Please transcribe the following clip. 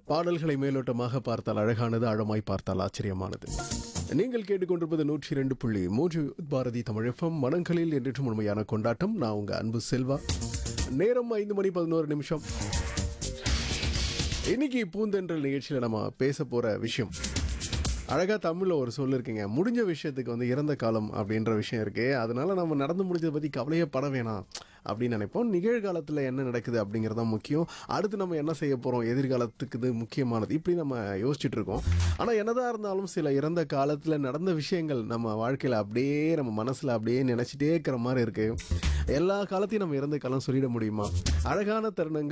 பாடல்களை மேலோட்டமாக பார்த்தால் அழகானது ஆழமாய் பார்த்தால் ஆச்சரியமானது நீங்கள் கேட்டுக்கொண்டிருப்பது நூற்றி இரண்டு புள்ளி மூன்று பாரதி தமிழகம் மனங்களில் என்றும் உண்மையான கொண்டாட்டம் நான் உங்க அன்பு செல்வா நேரம் ஐந்து மணி பதினோரு நிமிஷம் இன்னைக்கு பூந்தென்றல் நிகழ்ச்சியில் நம்ம பேச போற விஷயம் அழகா தமிழ்ல ஒரு சொல் இருக்குங்க முடிஞ்ச விஷயத்துக்கு வந்து இறந்த காலம் அப்படின்ற விஷயம் இருக்கு அதனால நம்ம நடந்து முடிஞ்சதை பத்தி கவலையே பட வேணாம் அப்படின்னு நினைப்போம் நிகழ்காலத்தில் என்ன நடக்குது அப்படிங்கிறது தான் முக்கியம் அடுத்து நம்ம என்ன செய்ய போகிறோம் எதிர்காலத்துக்கு இது முக்கியமானது இப்படி நம்ம யோசிச்சுட்டு இருக்கோம் ஆனால் என்னதான் இருந்தாலும் சில இறந்த காலத்தில் நடந்த விஷயங்கள் நம்ம வாழ்க்கையில் அப்படியே நம்ம மனசில் அப்படியே நினச்சிட்டே இருக்கிற மாதிரி இருக்கு எல்லா காலத்தையும் நம்ம இறந்த காலம் சொல்லிட முடியுமா அழகான தருணங்கள்